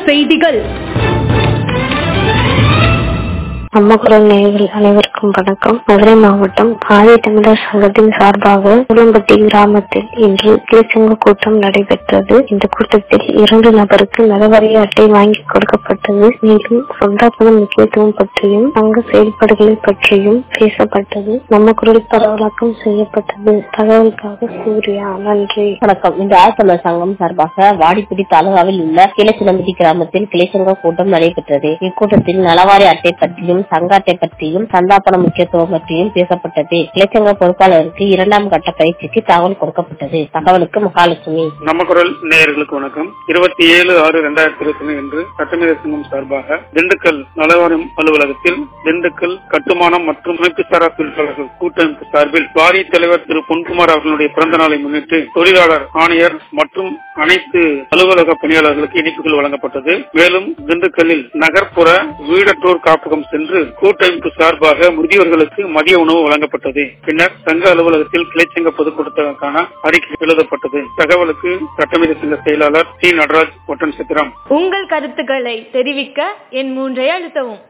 செய்திகள் நம்ம குரல் நேயர்கள் அனைவருக்கும் வணக்கம் மதுரை மாவட்டம் ஆதி தமிழர் சங்கத்தின் சார்பாக உளம்பட்டி கிராமத்தில் இன்று கிளிச்சங்க கூட்டம் நடைபெற்றது இந்த கூட்டத்தில் இரண்டு நபருக்கு நலவாரிய அட்டை வாங்கி கொடுக்கப்பட்டது மேலும் சொந்தாப்பணம் முக்கியத்துவம் பற்றியும் சங்க செயல்பாடுகளை பற்றியும் பேசப்பட்டது நம்ம குரல் பரவலாக்கம் செய்யப்பட்டது தகவலுக்காக சூர்யா நன்றி வணக்கம் இன்று ஆழ்த்தமிழர் சங்கம் சார்பாக வாடிப்பட்டி தாலுகாவில் உள்ள கிளச்சிலம்பட்டி கிராமத்தில் கிளைச்சங்க கூட்டம் நடைபெற்றது இக்கூட்டத்தில் நலவாரி அட்டை பற்றியும் சங்க அட்டை பற்றியும் சந்தாபன முக்கியத்துவம் பற்றியும் பேசப்பட்டது கிளைச்சங்க பொறுப்பாளருக்கு இரண்டாம் கட்ட பயிற்சிக்கு தகவல் கொடுக்கப்பட்டது தகவலுக்கு மகாலட்சுமி நம்ம குரல் நேயர்களுக்கு வணக்கம் இருபத்தி ஏழு ஆறு இரண்டாயிரத்தி இருபத்தி ஒன்று இன்று சட்டமேத சங்கம் சார்பாக திண்டுக்கல் நலவாரியம் அலுவலகத்தில் திண்டுக்கல் கட்டுமானம் மற்றும் அமைப்புசாரா தொழிலாளர்கள் கூட்டமைப்பு சார்பில் வாரிய தலைவர் திரு பொன்குமார் அவர்களுடைய பிறந்த நாளை முன்னிட்டு தொழிலாளர் ஆணையர் மற்றும் அனைத்து அலுவலக பணியாளர்களுக்கு இனிப்புகள் வழங்கப்பட்டது மேலும் திண்டுக்கல்லில் நகர்ப்புற வீடற்றோர் காப்பகம் சென்று கூட்டமைப்பு சார்பாக முதியோர்களுக்கு மதிய உணவு வழங்கப்பட்டது பின்னர் சங்க அலுவலகத்தில் கிளைச்சங்க பொதுக்கூட்டத்திற்கான அறிக்கை எழுதப்பட்டது தகவலுக்கு சட்டமேத சங்க செயலாளர் சி நடராஜ் ஒட்டன் சித்திரம் உங்கள் கருத்துக்களை தெரிவிக்க என் மூன்றை அழுத்தவும்